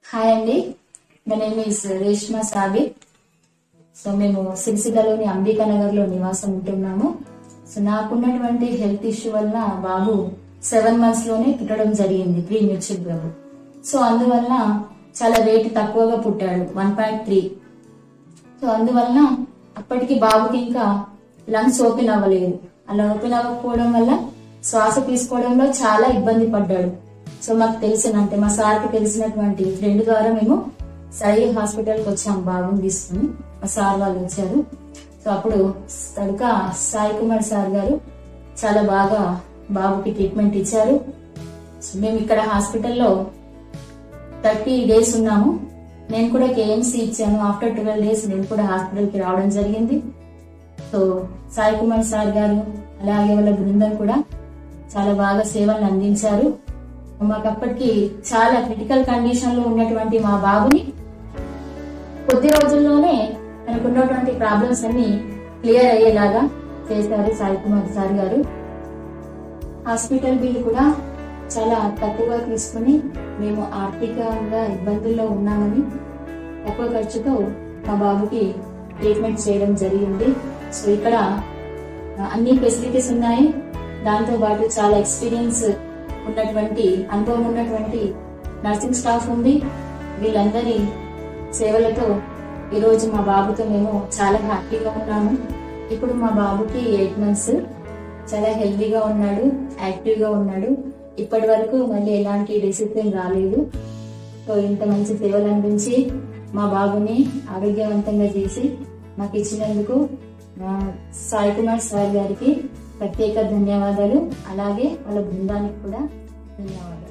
hi అండి my name is Reshma Sabir so మేము సిరిసిల్లలోని అంబికా నగర్ లో నివాసం ఉంటున్నాము సో నాకున్నటువంటి హెల్త్ ఇష్యూ వల్ల బాబు సెవెన్ మంత్స్ లోనే పుట్టడం జరిగింది ప్రీ మెచ్యూర్ బాబు సో అందువల్ల చాలా వెయిట్ తక్కువగా పుట్టాడు వన్ పాయింట్ త్రీ సో అందువలన అప్పటికి బాబుకి ఇంకా లంగ్స్ ఓపెన్ అవ్వలేదు అలా ఓపెన్ అవ్వకపోవడం వల్ల శ్వాస తీసుకోవడంలో చాలా ఇబ్బంది పడ్డాడు సో మాకు తెలిసిన అంటే మా సార్కి తెలిసినటువంటి ఫ్రెండ్ ద్వారా మేము సాయి హాస్పిటల్కి వచ్చాము బాబుని తీసుకుని మా సార్ వాళ్ళు వచ్చారు సో అప్పుడు తడుక సాయి కుమార్ సార్ గారు చాలా బాగా బాబుకి ట్రీట్మెంట్ ఇచ్చారు సో మేము ఇక్కడ హాస్పిటల్లో థర్టీ డేస్ ఉన్నాము నేను కూడా కేఎంసీ ఇచ్చాను ఆఫ్టర్ ట్వెల్వ్ డేస్ నేను కూడా హాస్పిటల్కి రావడం జరిగింది సో సాయి కుమార్ సార్ గారు అలాగే వాళ్ళ బృందం కూడా చాలా బాగా సేవలను అందించారు మాకు అప్పటికి చాలా క్రిటికల్ కండిషన్ లో ఉన్నటువంటి మా బాబుని కొద్ది రోజుల్లోనే తనకు ఉన్నటువంటి ప్రాబ్లమ్స్ అన్ని క్లియర్ అయ్యేలాగా చేశారు సాయి కుమార్ సార్ గారు హాస్పిటల్ బిల్ కూడా చాలా తక్కువగా తీసుకుని మేము ఆర్థికంగా ఇబ్బందుల్లో ఉన్నామని తక్కువ ఖర్చుతో మా బాబుకి ట్రీట్మెంట్ చేయడం జరిగింది సో ఇక్కడ ఆ, అన్ని ఫెసిలిటీస్ ఉన్నాయి దాంతో పాటు చాలా ఎక్స్పీరియన్స్ ఉన్నటువంటి అనుభవం ఉన్నటువంటి నర్సింగ్ స్టాఫ్ ఉంది వీళ్ళందరి సేవలతో ఈరోజు మా బాబుతో మేము చాలా హ్యాపీగా ఉన్నాము ఇప్పుడు మా బాబుకి ఎయిట్ మంత్స్ చాలా హెల్తీగా ఉన్నాడు యాక్టివ్ గా ఉన్నాడు ఇప్పటి వరకు మళ్ళీ ఎలాంటి డిసిప్లిన్ రాలేదు సో ఇంత మంచి సేవలు అందించి మా బాబుని ఆరోగ్యవంతంగా చేసి మాకు ఇచ్చినందుకు ఆ, సాయి కుమార్ సార్ గారికి ప్రత్యేక ధన్యవాదాలు అలాగే వాళ్ళ బృందానికి కూడా ధన్యవాదాలు